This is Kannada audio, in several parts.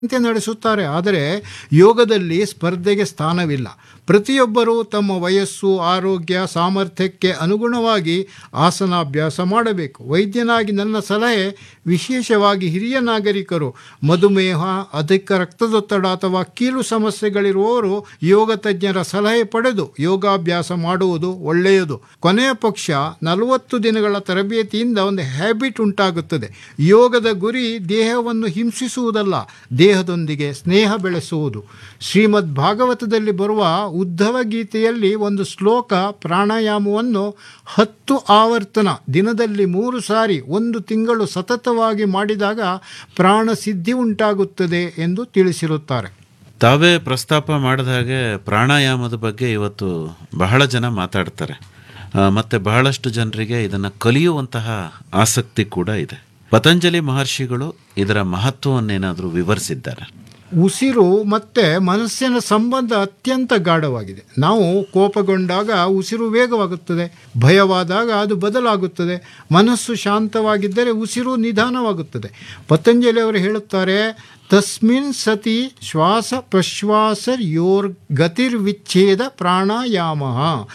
ಅಂತೆ ನಡೆಸುತ್ತಾರೆ ಆದರೆ ಯೋಗದಲ್ಲಿ ಸ್ಪರ್ಧೆಗೆ ಸ್ಥಾನವಿಲ್ಲ ಪ್ರತಿಯೊಬ್ಬರೂ ತಮ್ಮ ವಯಸ್ಸು ಆರೋಗ್ಯ ಸಾಮರ್ಥ್ಯಕ್ಕೆ ಅನುಗುಣವಾಗಿ ಆಸನಾಭ್ಯಾಸ ಮಾಡಬೇಕು ವೈದ್ಯನಾಗಿ ನನ್ನ ಸಲಹೆ ವಿಶೇಷವಾಗಿ ಹಿರಿಯ ನಾಗರಿಕರು ಮಧುಮೇಹ ಅಧಿಕ ರಕ್ತದೊತ್ತಡ ಅಥವಾ ಕೀಲು ಸಮಸ್ಯೆಗಳಿರುವವರು ಯೋಗ ತಜ್ಞರ ಸಲಹೆ ಪಡೆದು ಯೋಗಾಭ್ಯಾಸ ಮಾಡುವುದು ಒಳ್ಳೆಯದು ಕೊನೆಯ ಪಕ್ಷ ನಲವತ್ತು ದಿನಗಳ ತರಬೇತಿಯಿಂದ ಒಂದು ಹ್ಯಾಬಿಟ್ ಉಂಟಾಗುತ್ತದೆ ಯೋಗದ ಗುರಿ ದೇಹವನ್ನು ಹಿಂಸಿಸುವುದಲ್ಲ ದೇಹದೊಂದಿಗೆ ಸ್ನೇಹ ಬೆಳೆಸುವುದು ಶ್ರೀಮದ್ ಭಾಗವತದಲ್ಲಿ ಬರುವ ಉದ್ಧವ ಗೀತೆಯಲ್ಲಿ ಒಂದು ಶ್ಲೋಕ ಪ್ರಾಣಾಯಾಮವನ್ನು ಹತ್ತು ಆವರ್ತನ ದಿನದಲ್ಲಿ ಮೂರು ಸಾರಿ ಒಂದು ತಿಂಗಳು ಸತತವಾಗಿ ಮಾಡಿದಾಗ ಪ್ರಾಣ ಸಿದ್ಧಿ ಉಂಟಾಗುತ್ತದೆ ಎಂದು ತಿಳಿಸಿರುತ್ತಾರೆ ತಾವೇ ಪ್ರಸ್ತಾಪ ಮಾಡಿದ ಹಾಗೆ ಪ್ರಾಣಾಯಾಮದ ಬಗ್ಗೆ ಇವತ್ತು ಬಹಳ ಜನ ಮಾತಾಡ್ತಾರೆ ಆ, ಮತ್ತೆ ಬಹಳಷ್ಟು ಜನರಿಗೆ ಇದನ್ನು ಕಲಿಯುವಂತಹ ಆಸಕ್ತಿ ಕೂಡ ಇದೆ ಪತಂಜಲಿ ಮಹರ್ಷಿಗಳು ಇದರ ಮಹತ್ವವನ್ನೇನಾದರೂ ವಿವರಿಸಿದ್ದಾರೆ ಉಸಿರು ಮತ್ತು ಮನಸ್ಸಿನ ಸಂಬಂಧ ಅತ್ಯಂತ ಗಾಢವಾಗಿದೆ ನಾವು ಕೋಪಗೊಂಡಾಗ ಉಸಿರು ವೇಗವಾಗುತ್ತದೆ ಭಯವಾದಾಗ ಅದು ಬದಲಾಗುತ್ತದೆ ಮನಸ್ಸು ಶಾಂತವಾಗಿದ್ದರೆ ಉಸಿರು ನಿಧಾನವಾಗುತ್ತದೆ ಪತಂಜಲಿಯವರು ಹೇಳುತ್ತಾರೆ ತಸ್ಮಿನ್ ಸತಿ ಶ್ವಾಸ ಪ್ರಶ್ವಾಸ ಯೋರ್ ಗತಿರ್ವಿಚ್ಛೇದ ಪ್ರಾಣಾಯಾಮ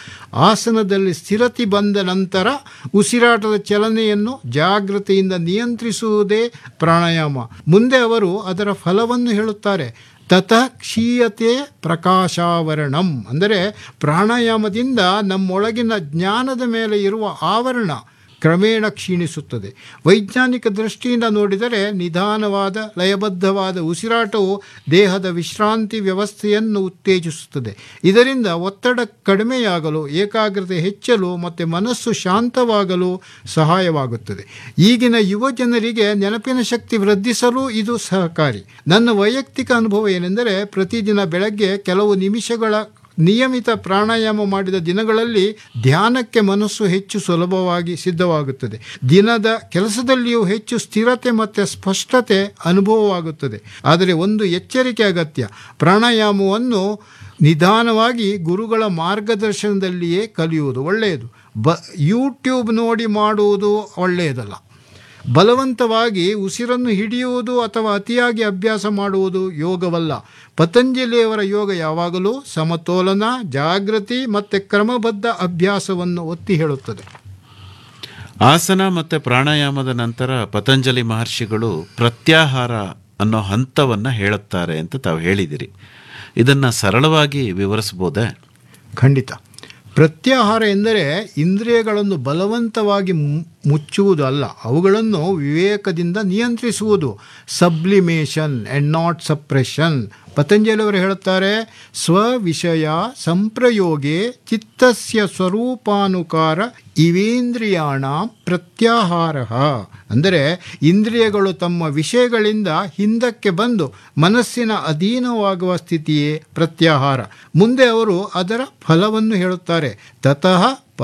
ಆಸನದಲ್ಲಿ ಸ್ಥಿರತೆ ಬಂದ ನಂತರ ಉಸಿರಾಟದ ಚಲನೆಯನ್ನು ಜಾಗೃತಿಯಿಂದ ನಿಯಂತ್ರಿಸುವುದೇ ಪ್ರಾಣಾಯಾಮ ಮುಂದೆ ಅವರು ಅದರ ಫಲವನ್ನು ಹೇಳುತ್ತಾರೆ ತತಃ ಕ್ಷೀಯತೆ ಪ್ರಕಾಶಾವರಣಂ ಅಂದರೆ ಪ್ರಾಣಾಯಾಮದಿಂದ ನಮ್ಮೊಳಗಿನ ಜ್ಞಾನದ ಮೇಲೆ ಇರುವ ಆವರಣ ಕ್ರಮೇಣ ಕ್ಷೀಣಿಸುತ್ತದೆ ವೈಜ್ಞಾನಿಕ ದೃಷ್ಟಿಯಿಂದ ನೋಡಿದರೆ ನಿಧಾನವಾದ ಲಯಬದ್ಧವಾದ ಉಸಿರಾಟವು ದೇಹದ ವಿಶ್ರಾಂತಿ ವ್ಯವಸ್ಥೆಯನ್ನು ಉತ್ತೇಜಿಸುತ್ತದೆ ಇದರಿಂದ ಒತ್ತಡ ಕಡಿಮೆಯಾಗಲು ಏಕಾಗ್ರತೆ ಹೆಚ್ಚಲು ಮತ್ತು ಮನಸ್ಸು ಶಾಂತವಾಗಲು ಸಹಾಯವಾಗುತ್ತದೆ ಈಗಿನ ಯುವ ಜನರಿಗೆ ನೆನಪಿನ ಶಕ್ತಿ ವೃದ್ಧಿಸಲು ಇದು ಸಹಕಾರಿ ನನ್ನ ವೈಯಕ್ತಿಕ ಅನುಭವ ಏನೆಂದರೆ ಪ್ರತಿದಿನ ಬೆಳಗ್ಗೆ ಕೆಲವು ನಿಮಿಷಗಳ ನಿಯಮಿತ ಪ್ರಾಣಾಯಾಮ ಮಾಡಿದ ದಿನಗಳಲ್ಲಿ ಧ್ಯಾನಕ್ಕೆ ಮನಸ್ಸು ಹೆಚ್ಚು ಸುಲಭವಾಗಿ ಸಿದ್ಧವಾಗುತ್ತದೆ ದಿನದ ಕೆಲಸದಲ್ಲಿಯೂ ಹೆಚ್ಚು ಸ್ಥಿರತೆ ಮತ್ತು ಸ್ಪಷ್ಟತೆ ಅನುಭವವಾಗುತ್ತದೆ ಆದರೆ ಒಂದು ಎಚ್ಚರಿಕೆ ಅಗತ್ಯ ಪ್ರಾಣಾಯಾಮವನ್ನು ನಿಧಾನವಾಗಿ ಗುರುಗಳ ಮಾರ್ಗದರ್ಶನದಲ್ಲಿಯೇ ಕಲಿಯುವುದು ಒಳ್ಳೆಯದು ಬ ಯೂಟ್ಯೂಬ್ ನೋಡಿ ಮಾಡುವುದು ಒಳ್ಳೆಯದಲ್ಲ ಬಲವಂತವಾಗಿ ಉಸಿರನ್ನು ಹಿಡಿಯುವುದು ಅಥವಾ ಅತಿಯಾಗಿ ಅಭ್ಯಾಸ ಮಾಡುವುದು ಯೋಗವಲ್ಲ ಪತಂಜಲಿಯವರ ಯೋಗ ಯಾವಾಗಲೂ ಸಮತೋಲನ ಜಾಗೃತಿ ಮತ್ತು ಕ್ರಮಬದ್ಧ ಅಭ್ಯಾಸವನ್ನು ಒತ್ತಿ ಹೇಳುತ್ತದೆ ಆಸನ ಮತ್ತು ಪ್ರಾಣಾಯಾಮದ ನಂತರ ಪತಂಜಲಿ ಮಹರ್ಷಿಗಳು ಪ್ರತ್ಯಾಹಾರ ಅನ್ನೋ ಹಂತವನ್ನು ಹೇಳುತ್ತಾರೆ ಅಂತ ತಾವು ಹೇಳಿದಿರಿ ಇದನ್ನು ಸರಳವಾಗಿ ವಿವರಿಸ್ಬೋದೇ ಖಂಡಿತ ಪ್ರತ್ಯಾಹಾರ ಎಂದರೆ ಇಂದ್ರಿಯಗಳನ್ನು ಬಲವಂತವಾಗಿ ಮು- ಮುಚ್ಚುವುದು ಅಲ್ಲ ಅವುಗಳನ್ನು ವಿವೇಕದಿಂದ ನಿಯಂತ್ರಿಸುವುದು ಸಬ್ಲಿಮೇಷನ್ ಆ್ಯಂಡ್ ನಾಟ್ ಸಪ್ರೆಷನ್ ಪತಂಜಲಿಯವರು ಹೇಳುತ್ತಾರೆ ಸ್ವವಿಷಯ ಸಂಪ್ರಯೋಗೆ ಚಿತ್ತಸ್ಯ ಸ್ವರೂಪಾನುಕಾರ ಇವೇಂದ್ರಿಯಾಣ ಪ್ರತ್ಯಾಹಾರ ಅಂದರೆ ಇಂದ್ರಿಯಗಳು ತಮ್ಮ ವಿಷಯಗಳಿಂದ ಹಿಂದಕ್ಕೆ ಬಂದು ಮನಸ್ಸಿನ ಅಧೀನವಾಗುವ ಸ್ಥಿತಿಯೇ ಪ್ರತ್ಯಾಹಾರ ಮುಂದೆ ಅವರು ಅದರ ಫಲವನ್ನು ಹೇಳುತ್ತಾರೆ ತತಃ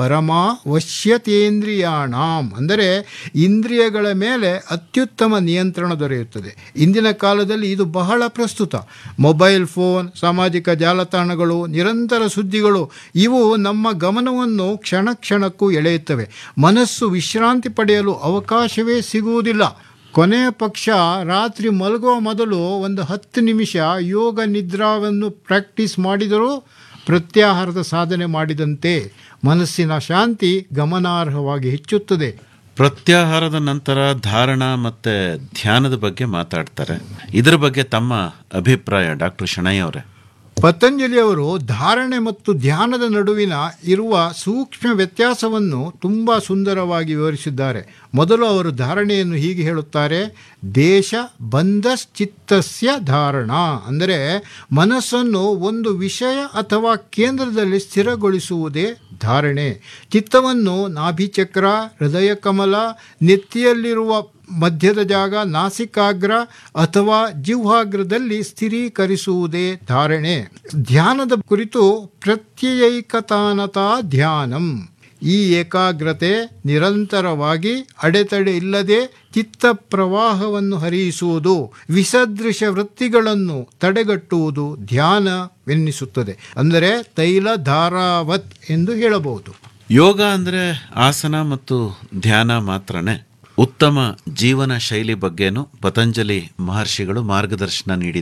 ಪರಮಾವಶ್ಯತೇಂದ್ರಿಯಾಣಾಂ ಅಂದರೆ ಇಂದ್ರಿಯಗಳ ಮೇಲೆ ಅತ್ಯುತ್ತಮ ನಿಯಂತ್ರಣ ದೊರೆಯುತ್ತದೆ ಇಂದಿನ ಕಾಲದಲ್ಲಿ ಇದು ಬಹಳ ಪ್ರಸ್ತುತ ಮೊಬೈಲ್ ಫೋನ್ ಸಾಮಾಜಿಕ ಜಾಲತಾಣಗಳು ನಿರಂತರ ಸುದ್ದಿಗಳು ಇವು ನಮ್ಮ ಗಮನವನ್ನು ಕ್ಷಣ ಕ್ಷಣಕ್ಕೂ ಎಳೆಯುತ್ತವೆ ಮನಸ್ಸು ವಿಶ್ರಾಂತಿ ಪಡೆಯಲು ಅವಕಾಶವೇ ಸಿಗುವುದಿಲ್ಲ ಕೊನೆಯ ಪಕ್ಷ ರಾತ್ರಿ ಮಲಗುವ ಮೊದಲು ಒಂದು ಹತ್ತು ನಿಮಿಷ ಯೋಗ ನಿದ್ರಾವನ್ನು ಪ್ರಾಕ್ಟೀಸ್ ಮಾಡಿದರೂ ಪ್ರತ್ಯಾಹಾರದ ಸಾಧನೆ ಮಾಡಿದಂತೆ ಮನಸ್ಸಿನ ಶಾಂತಿ ಗಮನಾರ್ಹವಾಗಿ ಹೆಚ್ಚುತ್ತದೆ ಪ್ರತ್ಯಾಹಾರದ ನಂತರ ಧಾರಣ ಮತ್ತು ಧ್ಯಾನದ ಬಗ್ಗೆ ಮಾತಾಡ್ತಾರೆ ಇದರ ಬಗ್ಗೆ ತಮ್ಮ ಅಭಿಪ್ರಾಯ ಡಾಕ್ಟರ್ ಶಣಯ್ಯ ಅವರೇ ಪತಂಜಲಿಯವರು ಧಾರಣೆ ಮತ್ತು ಧ್ಯಾನದ ನಡುವಿನ ಇರುವ ಸೂಕ್ಷ್ಮ ವ್ಯತ್ಯಾಸವನ್ನು ತುಂಬ ಸುಂದರವಾಗಿ ವಿವರಿಸಿದ್ದಾರೆ ಮೊದಲು ಅವರು ಧಾರಣೆಯನ್ನು ಹೀಗೆ ಹೇಳುತ್ತಾರೆ ದೇಶ ಬಂಧಶ್ಚಿತ್ತಸ್ಯ ಧಾರಣ ಅಂದರೆ ಮನಸ್ಸನ್ನು ಒಂದು ವಿಷಯ ಅಥವಾ ಕೇಂದ್ರದಲ್ಲಿ ಸ್ಥಿರಗೊಳಿಸುವುದೇ ಧಾರಣೆ ಚಿತ್ತವನ್ನು ನಾಭಿಚಕ್ರ ಹೃದಯ ಕಮಲ ನೆತ್ತಿಯಲ್ಲಿರುವ ಮಧ್ಯದ ಜಾಗ ನಾಸಿಕಾಗ್ರ ಅಥವಾ ಜಿಹ್ವಾಗ್ರದಲ್ಲಿ ಸ್ಥಿರೀಕರಿಸುವುದೇ ಧಾರಣೆ ಧ್ಯಾನದ ಕುರಿತು ಪ್ರತ್ಯಯೈಕತಾನತಾ ಧ್ಯಾನಂ ಈ ಏಕಾಗ್ರತೆ ನಿರಂತರವಾಗಿ ಅಡೆತಡೆ ಇಲ್ಲದೆ ಚಿತ್ತ ಪ್ರವಾಹವನ್ನು ಹರಿಯಿಸುವುದು ವಿಸದೃಶ ವೃತ್ತಿಗಳನ್ನು ತಡೆಗಟ್ಟುವುದು ಧ್ಯಾನವೆನ್ನಿಸುತ್ತದೆ ಅಂದರೆ ತೈಲ ಧಾರಾವತ್ ಎಂದು ಹೇಳಬಹುದು ಯೋಗ ಅಂದರೆ ಆಸನ ಮತ್ತು ಧ್ಯಾನ ಮಾತ್ರನೇ ಉತ್ತಮ ಜೀವನ ಶೈಲಿ ಬಗ್ಗೆನೂ ಪತಂಜಲಿ ಮಹರ್ಷಿಗಳು ಮಾರ್ಗದರ್ಶನ ನೀಡಿದ್ದಾರೆ